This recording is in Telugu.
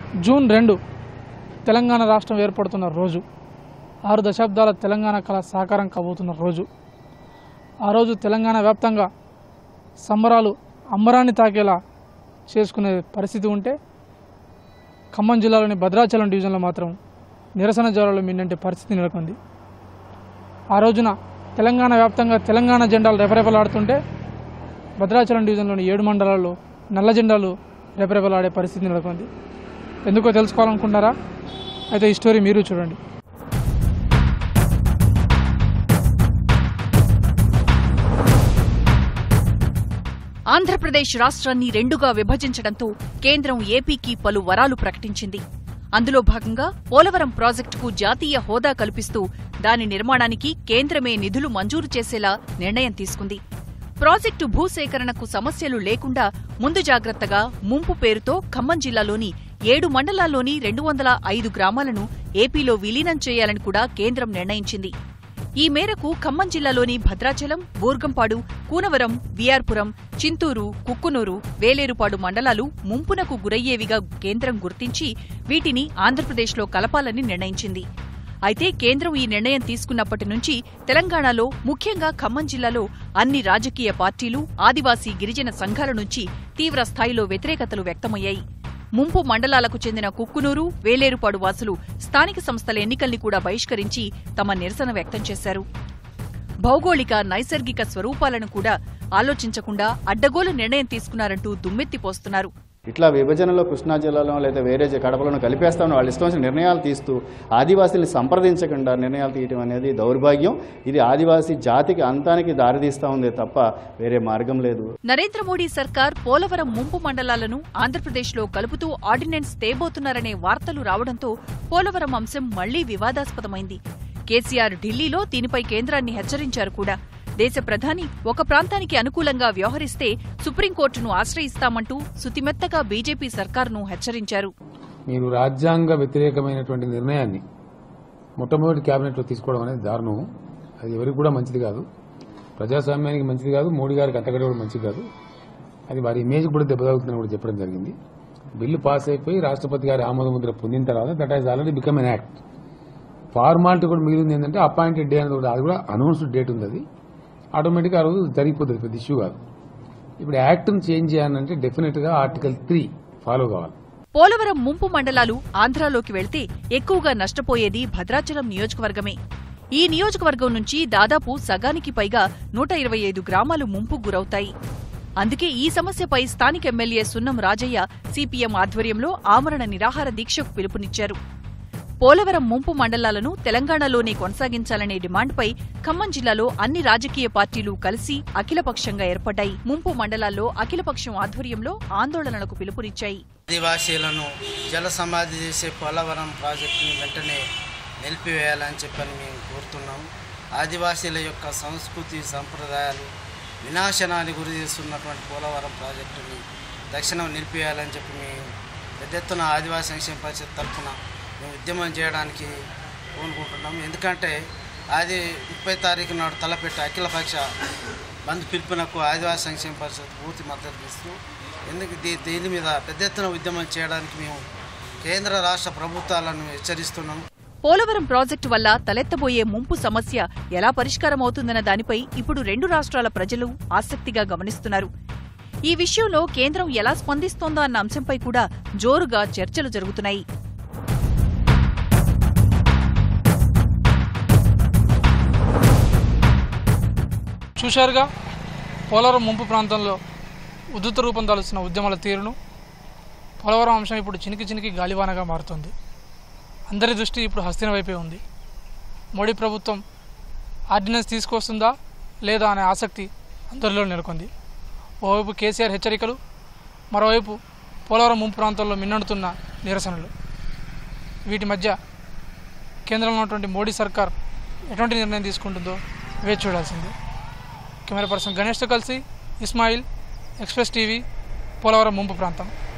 జూన్ రెండు తెలంగాణ రాష్ట్రం ఏర్పడుతున్న రోజు ఆరు దశాబ్దాల తెలంగాణ కళ సాకారం కాబోతున్న రోజు ఆ రోజు తెలంగాణ వ్యాప్తంగా సంబరాలు అంబరాన్ని తాకేలా చేసుకునే పరిస్థితి ఉంటే ఖమ్మం జిల్లాలోని భద్రాచలం డివిజన్లో మాత్రం నిరసన జ్వరాలు మిన్నంటే పరిస్థితి నెలకొంది ఆ రోజున తెలంగాణ వ్యాప్తంగా తెలంగాణ జెండాలు రెపరెపలాడుతుంటే భద్రాచలం డివిజన్లోని ఏడు మండలాల్లో నల్ల జెండాలు రెపరెపలాడే పరిస్థితి నెలకొంది ఎందుకో తెలుసుకోవాలనుకుంటారా అయితే ఈ స్టోరీ మీరు చూడండి ఆంధ్రప్రదేశ్ రాష్ట్రాన్ని రెండుగా విభజించడంతో కేంద్రం ఏపీకి పలు వరాలు ప్రకటించింది అందులో భాగంగా పోలవరం ప్రాజెక్టుకు జాతీయ హోదా కల్పిస్తూ దాని నిర్మాణానికి కేంద్రమే నిధులు మంజూరు చేసేలా నిర్ణయం తీసుకుంది ప్రాజెక్టు భూసేకరణకు సమస్యలు లేకుండా ముందు జాగ్రత్తగా ముంపు పేరుతో ఖమ్మం జిల్లాలోని ఏడు మండలాల్లోని రెండు వందల ఐదు గ్రామాలను ఏపీలో విలీనం చేయాలని కూడా కేంద్రం నిర్ణయించింది ఈ మేరకు ఖమ్మం జిల్లాలోని భద్రాచలం బూర్గంపాడు కూనవరం విఆర్పురం చింతూరు కుక్కునూరు వేలేరుపాడు మండలాలు ముంపునకు గురయ్యేవిగా కేంద్రం గుర్తించి వీటిని ఆంధ్రప్రదేశ్లో కలపాలని నిర్ణయించింది అయితే కేంద్రం ఈ నిర్ణయం తీసుకున్నప్పటి నుంచి తెలంగాణలో ముఖ్యంగా ఖమ్మం జిల్లాలో అన్ని రాజకీయ పార్టీలు ఆదివాసీ గిరిజన సంఘాల నుంచి తీవ్ర స్థాయిలో వ్యతిరేకతలు వ్యక్తమయ్యాయి ముంపు మండలాలకు చెందిన కుక్కునూరు వేలేరుపాడు వాసులు స్థానిక సంస్థల ఎన్నికల్ని కూడా బహిష్కరించి తమ నిరసన వ్యక్తం చేశారు భౌగోళిక నైసర్గిక స్వరూపాలను కూడా ఆలోచించకుండా అడ్డగోలు నిర్ణయం తీసుకున్నారంటూ దుమ్మెత్తిపోస్తున్నారు ఇట్లా విభజనలో కృష్ణా జిల్లాలో లేదా వేరే జ- కడపలను కలిపేస్తామని వాళ్ళు ఇష్టం వచ్చిన నిర్ణయాలు తీస్తూ ఆదివాసీని సంప్రదించకుండా నిర్ణయాలు తీయటం అనేది దౌర్భాగ్యం ఇది ఆదివాసీ జాతికి అంతానికి దారితీస్తా ఉంది తప్ప వేరే మార్గం లేదు నరేంద్ర మోడీ సర్కార్ పోలవరం ముంపు మండలాలను ఆంధ్రప్రదేశ్లో కలుపుతూ ఆర్డినెన్స్ తేబోతున్నారనే వార్తలు రావడంతో పోలవరం అంశం మళ్లీ వివాదాస్పదమైంది కేసీఆర్ ఢిల్లీలో దీనిపై కేంద్రాన్ని హెచ్చరించారు కూడా దేశ ప్రధాని ఒక ప్రాంతానికి అనుకూలంగా వ్యవహరిస్తే సుప్రీంకోర్టును ఆశ్రయిస్తామంటూ సుతిమెత్తగా బీజేపీ సర్కార్ను హెచ్చరించారు మీరు రాజ్యాంగ వ్యతిరేకమైనటువంటి నిర్ణయాన్ని మొట్టమొదటి కేబినెట్లో తీసుకోవడం అనేది దారుణం అది ఎవరికి కూడా మంచిది కాదు ప్రజాస్వామ్యానికి మంచిది కాదు మోడీ గారికి అంతకంటే కూడా మంచిది కాదు అది వారి ఇమేజ్ కూడా దెబ్బతగుతుందని కూడా చెప్పడం జరిగింది బిల్లు పాస్ అయిపోయి రాష్ట్రపతి గారి ఆమోద ముద్ర పొందిన తర్వాత that has already become an act formality కూడా మిగిలింది ఏంటంటే అపాయింటెడ్ డే అనేది కూడా అది కూడా అనౌన్స్డ్ డేట్ ఉంది అది ఆటోమేటిక్గా ఆ రోజు జరిగిపోతుంది పెద్ద ఇష్యూ కాదు ఇప్పుడు యాక్ట్ను చేంజ్ చేయాలంటే డెఫినెట్గా ఆర్టికల్ త్రీ ఫాలో కావాలి పోలవరం ముంపు మండలాలు ఆంధ్రాలోకి వెళ్తే ఎక్కువగా నష్టపోయేది భద్రాచలం నియోజకవర్గమే ఈ నియోజకవర్గం నుంచి దాదాపు సగానికి పైగా నూట ఇరవై ఐదు గ్రామాలు ముంపు గురవుతాయి అందుకే ఈ సమస్యపై స్థానిక ఎమ్మెల్యే సున్నం రాజయ్య సిపిఎం ఆధ్వర్యంలో ఆమరణ నిరాహార దీక్షకు పిలుపునిచ్చారు పోలవరం ముంపు మండలాలను తెలంగాణలోనే కొనసాగించాలనే డిమాండ్పై ఖమ్మం జిల్లాలో అన్ని రాజకీయ పార్టీలు కలిసి అఖిలపక్షంగా ఏర్పడ్డాయి ముంపు మండలాల్లో అఖిలపక్షం ఆధ్వర్యంలో ఆందోళనలకు పిలుపునిచ్చాయి ఆదివాసీలను జల సమాధి చేసే పోలవరం ప్రాజెక్టుని వెంటనే నిలిపివేయాలని చెప్పని మేము కోరుతున్నాము ఆదివాసీల యొక్క సంస్కృతి సంప్రదాయాలు వినాశనానికి గురి చేస్తున్నటువంటి పోలవరం ప్రాజెక్టుని తక్షణం నిలిపివేయాలని చెప్పి మేము పెద్ద ఎత్తున ఆదివాసీ సంక్షేమ పరిషత్ తరఫున మేము ఉద్యమం చేయడానికి కోరుకుంటున్నాం ఎందుకంటే అది ముప్పై తారీఖు నాడు తలపెట్టే అఖిలపక్ష బంద్ పిలుపునకు ఆదివాసీ సంక్షేమ పరిషత్ పూర్తి మద్దతు ఇస్తూ ఎందుకు దీ- దీని మీద పెద్ద ఎత్తున ఉద్యమం చేయడానికి మేము కేంద్ర రాష్ట్ర ప్రభుత్వాలను హెచ్చరిస్తున్నాము పోలవరం ప్రాజెక్టు వల్ల తలెత్తబోయే ముంపు సమస్య ఎలా పరిష్కారమవుతుందన్న దానిపై ఇప్పుడు రెండు రాష్ట్రాల ప్రజలు ఆసక్తిగా గమనిస్తున్నారు ఈ విషయంలో కేంద్రం ఎలా స్పందిస్తోందో అన్న అంశంపై కూడా జోరుగా చర్చలు జరుగుతున్నాయి చూశారుగా పోలవరం ముంపు ప్రాంతంలో ఉద్ధృత రూపం దాల్చిన ఉద్యమాల తీరును పోలవరం అంశం ఇప్పుడు చినికి చినికి గాలివానగా మారుతుంది అందరి దృష్టి ఇప్పుడు హస్తిన వైపే ఉంది మోడీ ప్రభుత్వం ఆర్డినెన్స్ తీసుకొస్తుందా లేదా అనే ఆసక్తి అందరిలో నెలకొంది ఓవైపు కేసీఆర్ హెచ్చరికలు మరోవైపు పోలవరం ముంపు ప్రాంతాల్లో మిన్నంటున్న నిరసనలు వీటి మధ్య కేంద్రంలో ఉన్నటువంటి మోడీ సర్కార్ ఎటువంటి నిర్ణయం తీసుకుంటుందో వేచి చూడాల్సిందే కెమెరా పర్సన్ గణేష్తో కలిసి ఇస్మాయిల్ ఎక్స్ప్రెస్ టీవీ పోలవరం ముంపు ప్రాంతం